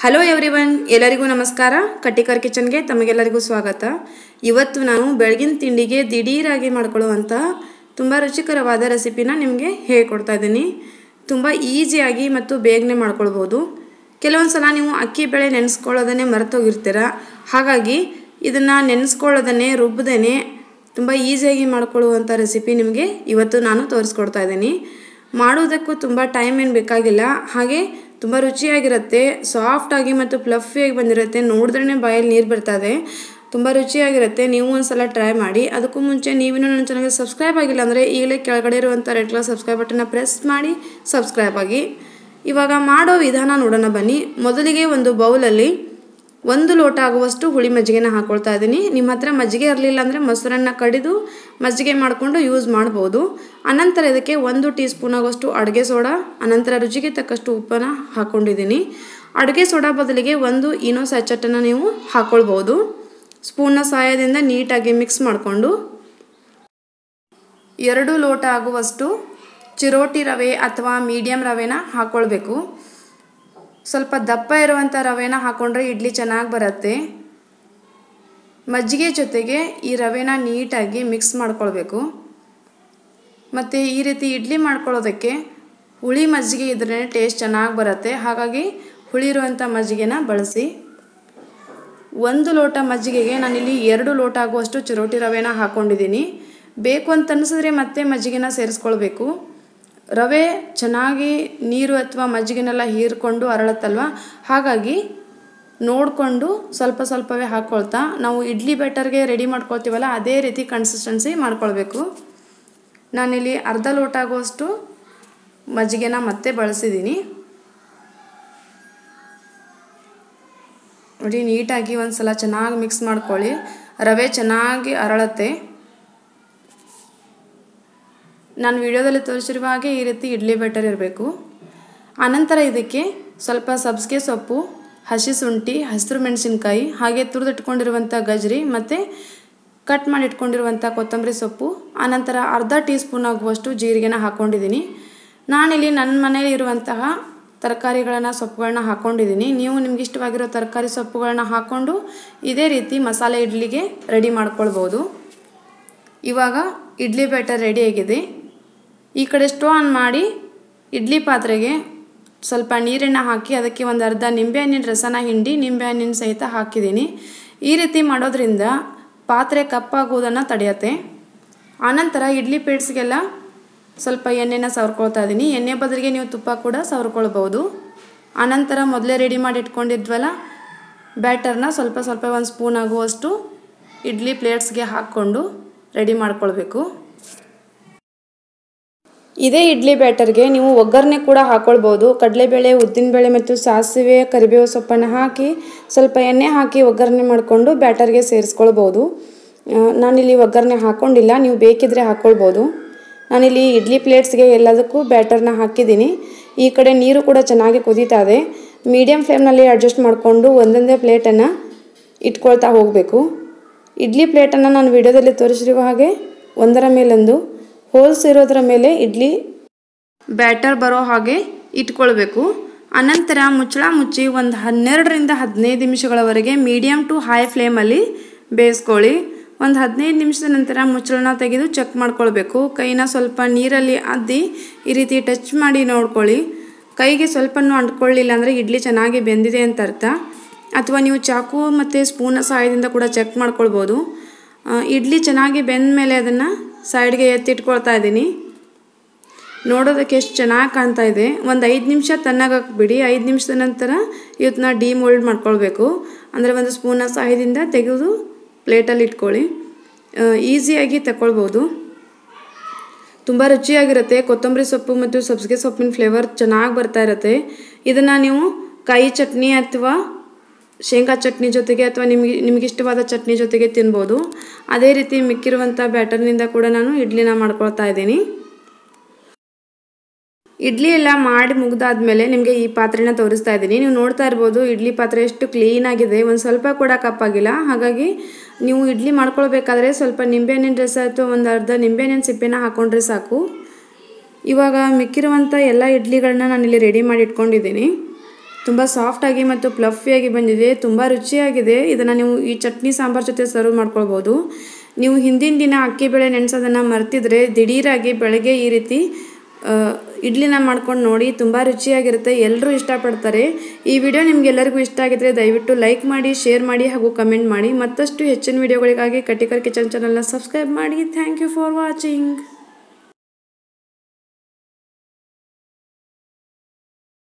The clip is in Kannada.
ಹಲೋ ಎವ್ರಿವನ್ ಎಲ್ಲರಿಗೂ ನಮಸ್ಕಾರ ಕಟ್ಟಿಕರ್ ಕಿಚನ್ಗೆ ತಮಗೆಲ್ಲರಿಗೂ ಸ್ವಾಗತ ಇವತ್ತು ನಾನು ಬೆಳಗಿನ ತಿಂಡಿಗೆ ದಿಢೀರಾಗಿ ಮಾಡ್ಕೊಳ್ಳುವಂಥ ತುಂಬ ರುಚಿಕರವಾದ ರೆಸಿಪಿನ ನಿಮಗೆ ಹೇಳ್ಕೊಡ್ತಾ ಇದ್ದೀನಿ ತುಂಬ ಈಸಿಯಾಗಿ ಮತ್ತು ಬೇಗನೆ ಮಾಡ್ಕೊಳ್ಬೋದು ಕೆಲವೊಂದು ಸಲ ನೀವು ಅಕ್ಕಿ ಬೇಳೆ ನೆನೆಸ್ಕೊಳ್ಳೋದನ್ನೇ ಮರೆತೋಗಿರ್ತೀರ ಹಾಗಾಗಿ ಇದನ್ನು ನೆನೆಸ್ಕೊಳ್ಳೋದನ್ನೇ ರುಬ್ಬದೇನೆ ತುಂಬ ಈಸಿಯಾಗಿ ಮಾಡ್ಕೊಳ್ಳುವಂಥ ರೆಸಿಪಿ ನಿಮಗೆ ಇವತ್ತು ನಾನು ತೋರಿಸ್ಕೊಡ್ತಾ ಇದ್ದೀನಿ ಮಾಡೋದಕ್ಕೂ ತುಂಬ ಟೈಮ್ ಏನು ಬೇಕಾಗಿಲ್ಲ ಹಾಗೆ ತುಂಬ ರುಚಿಯಾಗಿರುತ್ತೆ ಸಾಫ್ಟಾಗಿ ಮತ್ತು ಫ್ಲಫಿಯಾಗಿ ಬಂದಿರುತ್ತೆ ನೋಡಿದ್ರೇ ಬಾಯಲ್ಲಿ ನೀರು ಬರ್ತದೆ ತುಂಬ ರುಚಿಯಾಗಿರುತ್ತೆ ನೀವು ಒಂದು ಸಲ ಟ್ರೈ ಮಾಡಿ ಅದಕ್ಕೂ ಮುಂಚೆ ನೀವಿನ್ನೂ ನನ್ನ ಚಾನಲ್ಗೆ ಸಬ್ಸ್ಕ್ರೈಬ್ ಆಗಿಲ್ಲ ಅಂದರೆ ಈಗಲೇ ಕೆಳಗಡೆ ಇರುವಂಥ ರೆಡ್ ಕಲರ್ ಸಬ್ಸ್ಕ್ರೈಬ್ ಬಟನ್ನ ಪ್ರೆಸ್ ಮಾಡಿ ಸಬ್ಸ್ಕ್ರೈಬ್ ಆಗಿ ಇವಾಗ ಮಾಡೋ ವಿಧಾನ ನೋಡೋಣ ಬನ್ನಿ ಮೊದಲಿಗೆ ಒಂದು ಬೌಲಲ್ಲಿ ಒಂದು ಲೋಟ ಆಗುವಷ್ಟು ಹುಳಿ ಮಜ್ಜಿಗೆನ ಹಾಕ್ಕೊಳ್ತಾ ಇದ್ದೀನಿ ನಿಮ್ಮ ಹತ್ರ ಮಜ್ಜಿಗೆ ಇರಲಿಲ್ಲ ಅಂದರೆ ಮೊಸರನ್ನ ಕಡಿದು ಮಜ್ಜಿಗೆ ಮಾಡಿಕೊಂಡು ಯೂಸ್ ಮಾಡ್ಬೋದು ಅನಂತರ ಇದಕ್ಕೆ ಒಂದು ಟೀ ಸ್ಪೂನ್ ಆಗುವಷ್ಟು ಅಡುಗೆ ಸೋಡಾ ಅನಂತರ ರುಚಿಗೆ ತಕ್ಕಷ್ಟು ಉಪ್ಪನ್ನು ಹಾಕ್ಕೊಂಡಿದ್ದೀನಿ ಅಡುಗೆ ಸೋಡಾ ಬದಲಿಗೆ ಒಂದು ಇನೋ ಸ್ಯಾಚಟನ್ನು ನೀವು ಹಾಕ್ಕೊಳ್ಬೋದು ಸ್ಪೂನ್ನ ಸಹಾಯದಿಂದ ನೀಟಾಗಿ ಮಿಕ್ಸ್ ಮಾಡಿಕೊಂಡು ಎರಡು ಲೋಟ ಆಗುವಷ್ಟು ಚಿರೋಟಿ ರವೆ ಅಥವಾ ಮೀಡಿಯಮ್ ರವೆನ ಹಾಕ್ಕೊಳ್ಬೇಕು ಸ್ವಲ್ಪ ದಪ್ಪ ಇರುವಂಥ ರವೆನ ಹಾಕ್ಕೊಂಡ್ರೆ ಇಡ್ಲಿ ಚೆನ್ನಾಗಿ ಬರುತ್ತೆ ಮಜ್ಜಿಗೆ ಜೊತೆಗೆ ಈ ರವೆನ ನೀಟಾಗಿ ಮಿಕ್ಸ್ ಮಾಡ್ಕೊಳ್ಬೇಕು ಮತ್ತು ಈ ರೀತಿ ಇಡ್ಲಿ ಮಾಡ್ಕೊಳ್ಳೋದಕ್ಕೆ ಹುಳಿ ಮಜ್ಜಿಗೆ ಇದ್ರೇ ಟೇಸ್ಟ್ ಚೆನ್ನಾಗಿ ಬರುತ್ತೆ ಹಾಗಾಗಿ ಹುಳಿ ಇರುವಂಥ ಮಜ್ಜಿಗೆನ ಬಳಸಿ ಒಂದು ಲೋಟ ಮಜ್ಜಿಗೆಗೆ ನಾನಿಲ್ಲಿ ಎರಡು ಲೋಟ ಆಗುವಷ್ಟು ಚಿರೋಟಿ ರವೆನ ಹಾಕ್ಕೊಂಡಿದ್ದೀನಿ ಬೇಕು ಅಂತ ಅನಿಸಿದ್ರೆ ಮತ್ತೆ ಮಜ್ಜಿಗೆನ ಸೇರಿಸ್ಕೊಳ್ಬೇಕು ರವೆ ಚೆನ್ನಾಗಿ ನೀರು ಅಥವಾ ಮಜ್ಜಿಗೆನೆಲ್ಲ ಹೀರ್ಕೊಂಡು ಅರಳತ್ತಲ್ವ ಹಾಗಾಗಿ ನೋಡಿಕೊಂಡು ಸ್ವಲ್ಪ ಸ್ವಲ್ಪವೇ ಹಾಕ್ಕೊಳ್ತಾ ನಾವು ಇಡ್ಲಿ ಬ್ಯಾಟರ್ಗೆ ರೆಡಿ ಮಾಡ್ಕೊಳ್ತೀವಲ್ಲ ಅದೇ ರೀತಿ ಕನ್ಸಿಸ್ಟೆನ್ಸಿ ಮಾಡ್ಕೊಳ್ಬೇಕು ನಾನಿಲ್ಲಿ ಅರ್ಧ ಲೋಟ ಆಗುವಷ್ಟು ಮಜ್ಜಿಗೆನ ಮತ್ತೆ ಬಳಸಿದ್ದೀನಿ ನೋಡಿ ನೀಟಾಗಿ ಒಂದು ಸಲ ಚೆನ್ನಾಗಿ ಮಿಕ್ಸ್ ಮಾಡ್ಕೊಳ್ಳಿ ರವೆ ಚೆನ್ನಾಗಿ ಅರಳತ್ತೆ ನಾನು ವಿಡಿಯೋದಲ್ಲಿ ತೋರಿಸಿರುವ ಹಾಗೆ ಈ ರೀತಿ ಇಡ್ಲಿ ಬೆಟರ್ ಇರಬೇಕು ಆನಂತರ ಇದಕ್ಕೆ ಸ್ವಲ್ಪ ಸಬ್ಸಿಗೆ ಸೊಪ್ಪು ಹಸಿ ಶುಂಠಿ ಹಸಿರು ಮೆಣಸಿನ್ಕಾಯಿ ಹಾಗೆ ತುರಿದಿಟ್ಕೊಂಡಿರುವಂಥ ಗಜ್ರಿ ಮತ್ತು ಕಟ್ ಮಾಡಿ ಇಟ್ಕೊಂಡಿರುವಂಥ ಕೊತ್ತಂಬರಿ ಸೊಪ್ಪು ಆನಂತರ ಅರ್ಧ ಟೀ ಸ್ಪೂನ್ ಆಗುವಷ್ಟು ಜೀರಿಗೆನ ಹಾಕ್ಕೊಂಡಿದ್ದೀನಿ ನಾನಿಲ್ಲಿ ನನ್ನ ಮನೇಲಿ ಇರುವಂತಹ ತರಕಾರಿಗಳನ್ನು ಸೊಪ್ಪುಗಳನ್ನ ಹಾಕ್ಕೊಂಡಿದ್ದೀನಿ ನೀವು ನಿಮ್ಗೆ ಇಷ್ಟವಾಗಿರೋ ತರಕಾರಿ ಸೊಪ್ಪುಗಳನ್ನ ಹಾಕ್ಕೊಂಡು ಇದೇ ರೀತಿ ಮಸಾಲೆ ಇಡ್ಲಿಗೆ ರೆಡಿ ಮಾಡ್ಕೊಳ್ಬೋದು ಇವಾಗ ಇಡ್ಲಿ ಬ್ಯಾಟರ್ ರೆಡಿಯಾಗಿದೆ ಈ ಕಡೆ ಸ್ಟೋ ಆನ್ ಮಾಡಿ ಇಡ್ಲಿ ಪಾತ್ರೆಗೆ ಸ್ವಲ್ಪ ನೀರನ್ನು ಹಾಕಿ ಅದಕ್ಕೆ ಒಂದು ಅರ್ಧ ನಿಂಬೆಹಣ್ಣಿನ ರಸನ ಹಿಂಡಿ ನಿಂಬೆಹಣ್ಣಿನ ಸಹಿತ ಹಾಕಿದ್ದೀನಿ ಈ ರೀತಿ ಮಾಡೋದ್ರಿಂದ ಪಾತ್ರೆ ಕಪ್ಪಾಗುವುದನ್ನು ತಡೆಯುತ್ತೆ ಆನಂತರ ಇಡ್ಲಿ ಪ್ಲೇಟ್ಸ್ಗೆಲ್ಲ ಸ್ವಲ್ಪ ಎಣ್ಣೆನ ಸವರ್ಕೊಳ್ತಾ ಇದ್ದೀನಿ ಎಣ್ಣೆ ಬದಲಿಗೆ ನೀವು ತುಪ್ಪ ಕೂಡ ಸವರ್ಕೊಳ್ಬೋದು ಆನಂತರ ಮೊದಲೇ ರೆಡಿ ಮಾಡಿ ಇಟ್ಕೊಂಡಿದ್ವಲ್ಲ ಬ್ಯಾಟರ್ನ ಸ್ವಲ್ಪ ಸ್ವಲ್ಪ ಒಂದು ಸ್ಪೂನ್ ಆಗುವಷ್ಟು ಇಡ್ಲಿ ಪ್ಲೇಟ್ಸ್ಗೆ ಹಾಕ್ಕೊಂಡು ರೆಡಿ ಮಾಡ್ಕೊಳ್ಬೇಕು ಇದೇ ಇಡ್ಲಿ ಬ್ಯಾಟರ್ಗೆ ನೀವು ಒಗ್ಗರಣೆ ಕೂಡ ಹಾಕ್ಕೊಳ್ಬೋದು ಕಡಲೆಬೇಳೆ ಉದ್ದಿನಬೇಳೆ ಮತ್ತು ಸಾಸಿವೆ ಕರಿಬೇವು ಸೊಪ್ಪನ್ನು ಹಾಕಿ ಸ್ವಲ್ಪ ಎಣ್ಣೆ ಹಾಕಿ ಒಗ್ಗರಣೆ ಮಾಡಿಕೊಂಡು ಬ್ಯಾಟರ್ಗೆ ಸೇರಿಸ್ಕೊಳ್ಬೋದು ನಾನಿಲ್ಲಿ ಒಗ್ಗರಣೆ ಹಾಕ್ಕೊಂಡಿಲ್ಲ ನೀವು ಬೇಕಿದ್ರೆ ಹಾಕ್ಕೊಳ್ಬೋದು ನಾನಿಲ್ಲಿ ಇಡ್ಲಿ ಪ್ಲೇಟ್ಸ್ಗೆ ಎಲ್ಲದಕ್ಕೂ ಬ್ಯಾಟರ್ನ ಹಾಕಿದ್ದೀನಿ ಈ ಕಡೆ ನೀರು ಕೂಡ ಚೆನ್ನಾಗಿ ಕುದೀತಾ ಇದೆ ಮೀಡಿಯಮ್ ಫ್ಲೇಮ್ನಲ್ಲಿ ಅಡ್ಜಸ್ಟ್ ಮಾಡಿಕೊಂಡು ಒಂದೊಂದೇ ಪ್ಲೇಟನ್ನು ಇಟ್ಕೊಳ್ತಾ ಹೋಗಬೇಕು ಇಡ್ಲಿ ಪ್ಲೇಟನ್ನು ನಾನು ವಿಡಿಯೋದಲ್ಲಿ ತೋರಿಸಿರುವ ಹಾಗೆ ಒಂದರ ಮೇಲೊಂದು ಹೋಲ್ಸ್ ಇರೋದರ ಮೇಲೆ ಇಡ್ಲಿ ಬ್ಯಾಟರ್ ಬರೋ ಹಾಗೆ ಇಟ್ಕೊಳ್ಬೇಕು ಅನಂತರ ಮುಚ್ಚಳ ಮುಚ್ಚಿ ಒಂದು ಹನ್ನೆರಡರಿಂದ ಹದಿನೈದು ನಿಮಿಷಗಳವರೆಗೆ ಮೀಡಿಯಮ್ ಟು ಹೈ ಫ್ಲೇಮಲ್ಲಿ ಬೇಯಿಸ್ಕೊಳ್ಳಿ ಒಂದು ಹದಿನೈದು ನಿಮಿಷದ ನಂತರ ಮುಚ್ಚಳನ ತೆಗೆದು ಚೆಕ್ ಮಾಡ್ಕೊಳ್ಬೇಕು ಕೈನ ಸ್ವಲ್ಪ ನೀರಲ್ಲಿ ಅದ್ದಿ ಈ ರೀತಿ ಟಚ್ ಮಾಡಿ ನೋಡ್ಕೊಳ್ಳಿ ಕೈಗೆ ಸ್ವಲ್ಪನೂ ಅಂಟ್ಕೊಳ್ಳಿಲ್ಲ ಅಂದರೆ ಇಡ್ಲಿ ಚೆನ್ನಾಗಿ ಬೆಂದಿದೆ ಅಂತ ಅರ್ಥ ಅಥವಾ ನೀವು ಚಾಕು ಮತ್ತು ಸ್ಪೂನ ಸಹಾಯದಿಂದ ಕೂಡ ಚೆಕ್ ಮಾಡ್ಕೊಳ್ಬೋದು ಇಡ್ಲಿ ಚೆನ್ನಾಗಿ ಬೆಂದ ಮೇಲೆ ಅದನ್ನು ಸೈಡ್ಗೆ ಎತ್ತಿಟ್ಕೊಳ್ತಾ ಇದ್ದೀನಿ ನೋಡೋದಕ್ಕೆ ಎಷ್ಟು ಚೆನ್ನಾಗಿ ಕಾಣ್ತಾ ಇದೆ ಒಂದು ಐದು ನಿಮಿಷ ತಣ್ಣಗಾಕಿ ಬಿಡಿ ಐದು ನಿಮಿಷದ ನಂತರ ಇವತ್ತನ್ನ ಡಿಮೋಲ್ಡ್ ಮಾಡ್ಕೊಳ್ಬೇಕು ಅಂದರೆ ಒಂದು ಸ್ಪೂನ ಸಹಾಯದಿಂದ ತೆಗೆದು ಪ್ಲೇಟಲ್ಲಿ ಇಟ್ಕೊಳ್ಳಿ ಈಸಿಯಾಗಿ ತಗೊಳ್ಬೋದು ತುಂಬ ರುಚಿಯಾಗಿರುತ್ತೆ ಕೊತ್ತಂಬರಿ ಸೊಪ್ಪು ಮತ್ತು ಸಬ್ಸಿಗೆ ಸೊಪ್ಪಿನ ಫ್ಲೇವರ್ ಚೆನ್ನಾಗಿ ಬರ್ತಾ ಇರುತ್ತೆ ಇದನ್ನು ನೀವು ಕಾಯಿ ಚಟ್ನಿ ಅಥವಾ ಶೇಂಗಾ ಚಟ್ನಿ ಜೊತೆಗೆ ಅಥವಾ ನಿಮಗೆ ನಿಮಗೆ ಇಷ್ಟವಾದ ಚಟ್ನಿ ಜೊತೆಗೆ ತಿನ್ಬೋದು ಅದೇ ರೀತಿ ಮಿಕ್ಕಿರುವಂಥ ಬ್ಯಾಟರ್ನಿಂದ ಕೂಡ ನಾನು ಇಡ್ಲಿನ ಮಾಡ್ಕೊಳ್ತಾ ಇದ್ದೀನಿ ಇಡ್ಲಿ ಎಲ್ಲ ಮಾಡಿ ಮುಗ್ದಾದ್ಮೇಲೆ ನಿಮಗೆ ಈ ಪಾತ್ರೆನ ತೋರಿಸ್ತಾ ಇದ್ದೀನಿ ನೀವು ನೋಡ್ತಾ ಇರ್ಬೋದು ಇಡ್ಲಿ ಪಾತ್ರೆ ಎಷ್ಟು ಕ್ಲೀನಾಗಿದೆ ಒಂದು ಸ್ವಲ್ಪ ಕೂಡ ಕಪ್ಪಾಗಿಲ್ಲ ಹಾಗಾಗಿ ನೀವು ಇಡ್ಲಿ ಮಾಡ್ಕೊಳ್ಬೇಕಾದ್ರೆ ಸ್ವಲ್ಪ ನಿಂಬೆಹಣ್ಣಿನ ರಸ ಅಥವಾ ಒಂದು ಅರ್ಧ ನಿಂಬೆಹಣ್ಣಿನ ಸಿಪ್ಪೆನ ಹಾಕ್ಕೊಂಡ್ರೆ ಸಾಕು ಇವಾಗ ಮಿಕ್ಕಿರುವಂಥ ಎಲ್ಲ ಇಡ್ಲಿಗಳನ್ನ ನಾನಿಲ್ಲಿ ರೆಡಿ ಮಾಡಿ ಇಟ್ಕೊಂಡಿದ್ದೀನಿ ತುಂಬ ಸಾಫ್ಟಾಗಿ ಮತ್ತು ಪ್ಲಫಿಯಾಗಿ ಬಂದಿದೆ ತುಂಬ ರುಚಿಯಾಗಿದೆ ಇದನ್ನು ನೀವು ಈ ಚಟ್ನಿ ಸಾಂಬಾರು ಜೊತೆ ಸರ್ವ್ ಮಾಡ್ಕೊಳ್ಬೋದು ನೀವು ಹಿಂದಿನ ದಿನ ಅಕ್ಕಿಬೇಳೆ ನೆನೆಸೋದನ್ನು ಮರ್ತಿದ್ರೆ ದಿಢೀರಾಗಿ ಬೆಳಗ್ಗೆ ಈ ರೀತಿ ಇಡ್ಲಿನ ಮಾಡ್ಕೊಂಡು ನೋಡಿ ತುಂಬ ರುಚಿಯಾಗಿರುತ್ತೆ ಎಲ್ಲರೂ ಇಷ್ಟಪಡ್ತಾರೆ ಈ ವಿಡಿಯೋ ನಿಮಗೆಲ್ಲರಿಗೂ ಇಷ್ಟ ಆಗಿದ್ರೆ ದಯವಿಟ್ಟು ಲೈಕ್ ಮಾಡಿ ಶೇರ್ ಮಾಡಿ ಹಾಗೂ ಕಮೆಂಟ್ ಮಾಡಿ ಮತ್ತಷ್ಟು ಹೆಚ್ಚಿನ ವಿಡಿಯೋಗಳಿಗಾಗಿ ಕಟಿಕರ್ ಕಿಚನ್ ಚಾನಲ್ನ ಸಬ್ಸ್ಕ್ರೈಬ್ ಮಾಡಿ ಥ್ಯಾಂಕ್ ಯು ಫಾರ್ ವಾಚಿಂಗ್